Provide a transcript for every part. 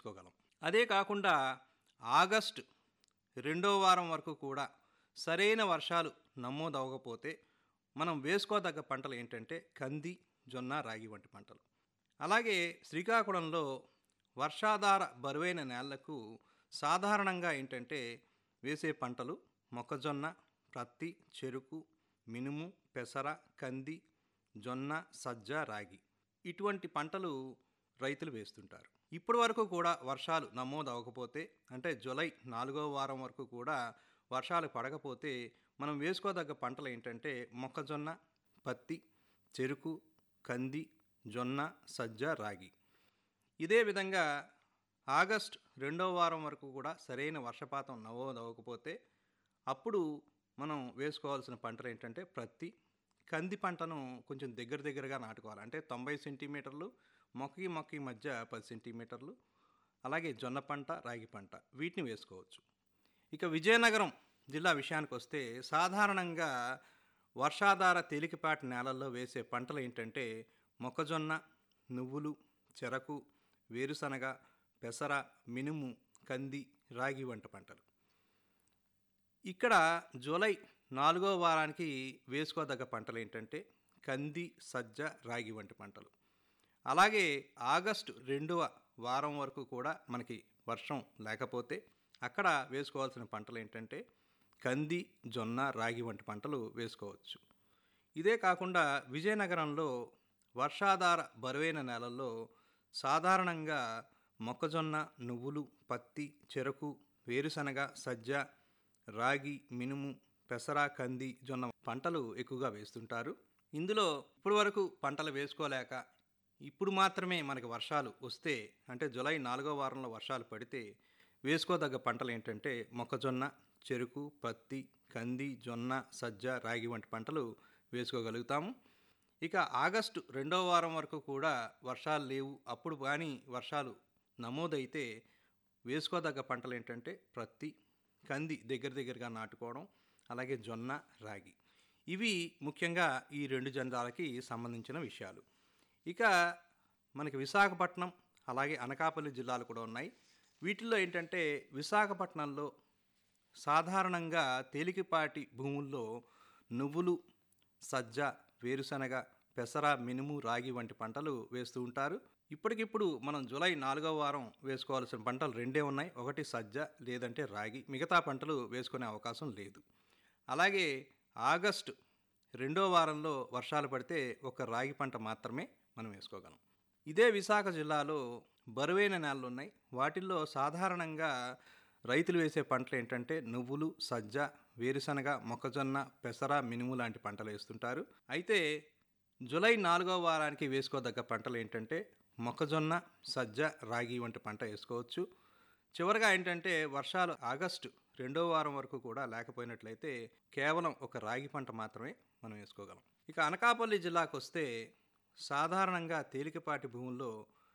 వేసుకోగలం అదే కాకుండా ఆగస్టు రెండో వారం వరకు కూడా సరైన వర్షాలు నమోదవకపోతే మనం వేసుకోదగ్గ పంటలు ఏంటంటే కంది జొన్న రాగి వంటి పంటలు అలాగే శ్రీకాకుళంలో వర్షాధార బరువైన నేళ్లకు సాధారణంగా ఏంటంటే వేసే పంటలు మొక్కజొన్న ప్రత్తి చెరుకు మినుము పెసర కంది జొన్న సజ్జ రాగి ఇటువంటి పంటలు రైతులు వేస్తుంటారు ఇప్పటి వరకు కూడా వర్షాలు నమోదు అవ్వకపోతే అంటే జూలై నాలుగో వారం వరకు కూడా వర్షాలు పడకపోతే మనం వేసుకోదగ్గ పంటలు ఏంటంటే మొక్కజొన్న పత్తి చెరుకు కంది జొన్న సజ్జ రాగి ఇదే విధంగా ఆగస్ట్ రెండో వారం వరకు కూడా సరైన వర్షపాతం నమోదు అవ్వకపోతే అప్పుడు మనం వేసుకోవాల్సిన పంటలు ఏంటంటే ప్రత్తి కంది పంటను కొంచెం దగ్గర దగ్గరగా నాటుకోవాలి అంటే తొంభై సెంటీమీటర్లు మొక్కకి మొక్కకి మధ్య పది సెంటీమీటర్లు అలాగే జొన్న పంట రాగి పంట వీటిని వేసుకోవచ్చు ఇక విజయనగరం జిల్లా విషయానికి వస్తే సాధారణంగా వర్షాధార తేలికపాటి నేలల్లో వేసే పంటలు ఏంటంటే మొక్కజొన్న నువ్వులు చెరకు వేరుశనగ పెసర మినుము కంది రాగి వంటి పంటలు ఇక్కడ జూలై నాలుగో వారానికి వేసుకోదగ్గ పంటలు ఏంటంటే కంది సజ్జ రాగి వంటి పంటలు అలాగే ఆగస్టు రెండవ వారం వరకు కూడా మనకి వర్షం లేకపోతే అక్కడ వేసుకోవాల్సిన పంటలు ఏంటంటే కంది జొన్న రాగి వంటి పంటలు వేసుకోవచ్చు ఇదే కాకుండా విజయనగరంలో వర్షాధార బరువైన నేలల్లో సాధారణంగా మొక్కజొన్న నువ్వులు పత్తి చెరకు వేరుశనగ సజ్జ రాగి మినుము పెసర కంది జొన్న పంటలు ఎక్కువగా వేస్తుంటారు ఇందులో ఇప్పటి వరకు పంటలు వేసుకోలేక ఇప్పుడు మాత్రమే మనకి వర్షాలు వస్తే అంటే జూలై నాలుగో వారంలో వర్షాలు పడితే వేసుకోదగ్గ పంటలు ఏంటంటే మొక్కజొన్న చెరుకు పత్తి కంది జొన్న సజ్జ రాగి వంటి పంటలు వేసుకోగలుగుతాము ఇక ఆగస్టు రెండో వారం వరకు కూడా వర్షాలు లేవు అప్పుడు కానీ వర్షాలు నమోదైతే వేసుకోదగ్గ పంటలు ఏంటంటే ప్రత్తి కంది దగ్గర దగ్గరగా నాటుకోవడం అలాగే జొన్న రాగి ఇవి ముఖ్యంగా ఈ రెండు జందాలకి సంబంధించిన విషయాలు ఇక మనకి విశాఖపట్నం అలాగే అనకాపల్లి జిల్లాలు కూడా ఉన్నాయి వీటిల్లో ఏంటంటే విశాఖపట్నంలో సాధారణంగా తేలికపాటి భూముల్లో నువ్వులు సజ్జ వేరుశనగ పెసర మినుము రాగి వంటి పంటలు వేస్తూ ఉంటారు ఇప్పటికిప్పుడు మనం జూలై నాలుగో వారం వేసుకోవాల్సిన పంటలు రెండే ఉన్నాయి ఒకటి సజ్జ లేదంటే రాగి మిగతా పంటలు వేసుకునే అవకాశం లేదు అలాగే ఆగస్టు రెండో వారంలో వర్షాలు పడితే ఒక రాగి పంట మాత్రమే మనం వేసుకోగలం ఇదే విశాఖ జిల్లాలో బరువైన నేలలు ఉన్నాయి వాటిల్లో సాధారణంగా రైతులు వేసే పంటలు ఏంటంటే నువ్వులు సజ్జ వేరుశనగ మొక్కజొన్న పెసర మినుము లాంటి పంటలు వేస్తుంటారు అయితే జూలై నాలుగో వారానికి వేసుకోదగ్గ పంటలు ఏంటంటే మొక్కజొన్న సజ్జ రాగి వంటి పంట వేసుకోవచ్చు చివరగా ఏంటంటే వర్షాలు ఆగస్టు రెండో వారం వరకు కూడా లేకపోయినట్లయితే కేవలం ఒక రాగి పంట మాత్రమే మనం వేసుకోగలం ఇక అనకాపల్లి జిల్లాకు వస్తే సాధారణంగా తేలికపాటి భూముల్లో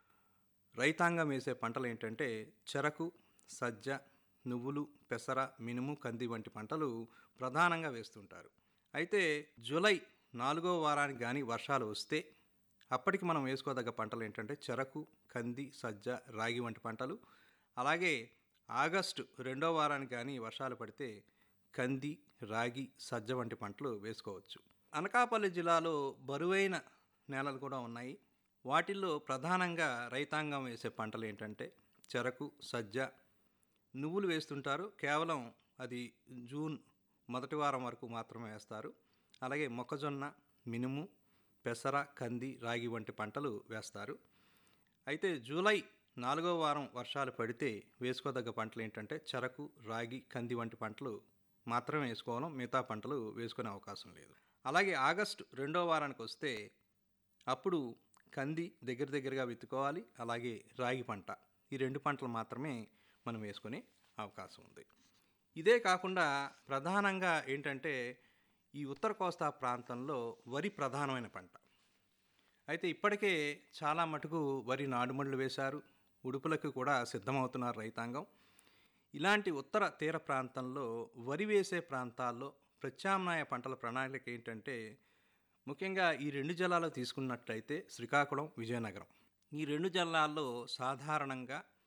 రైతాంగం వేసే పంటలు ఏంటంటే చెరకు సజ్జ నువ్వులు పెసర మినుము కంది వంటి పంటలు ప్రధానంగా వేస్తుంటారు అయితే జూలై నాలుగో వారానికి కానీ వర్షాలు వస్తే అప్పటికి మనం వేసుకోదగ్గ పంటలు ఏంటంటే చెరకు కంది సజ్జ రాగి వంటి పంటలు అలాగే ఆగస్టు రెండో వారానికి కానీ వర్షాలు పడితే కంది రాగి సజ్జ వంటి పంటలు వేసుకోవచ్చు అనకాపల్లి జిల్లాలో బరువైన నేలలు కూడా ఉన్నాయి వాటిల్లో ప్రధానంగా రైతాంగం వేసే పంటలు ఏంటంటే చెరకు సజ్జ నువ్వులు వేస్తుంటారు కేవలం అది జూన్ మొదటి వారం వరకు మాత్రమే వేస్తారు అలాగే మొక్కజొన్న మినుము పెసర కంది రాగి వంటి పంటలు వేస్తారు అయితే జూలై నాలుగో వారం వర్షాలు పడితే వేసుకోదగ్గ పంటలు ఏంటంటే చెరకు రాగి కంది వంటి పంటలు మాత్రమే వేసుకోవడం మిగతా పంటలు వేసుకునే అవకాశం లేదు అలాగే ఆగస్టు రెండో వారానికి వస్తే అప్పుడు కంది దగ్గర దగ్గరగా విత్తుకోవాలి అలాగే రాగి పంట ఈ రెండు పంటలు మాత్రమే మనం వేసుకునే అవకాశం ఉంది ఇదే కాకుండా ప్రధానంగా ఏంటంటే ఈ ఉత్తర కోస్తా ప్రాంతంలో వరి ప్రధానమైన పంట అయితే ఇప్పటికే చాలా మటుకు వరి నాడుమడులు వేశారు ఉడుపులకు కూడా సిద్ధమవుతున్నారు రైతాంగం ఇలాంటి ఉత్తర తీర ప్రాంతంలో వరి వేసే ప్రాంతాల్లో ప్రత్యామ్నాయ పంటల ప్రణాళిక ఏంటంటే ముఖ్యంగా ఈ రెండు జిల్లాలు తీసుకున్నట్లయితే శ్రీకాకుళం విజయనగరం ఈ రెండు జిల్లాల్లో సాధారణంగా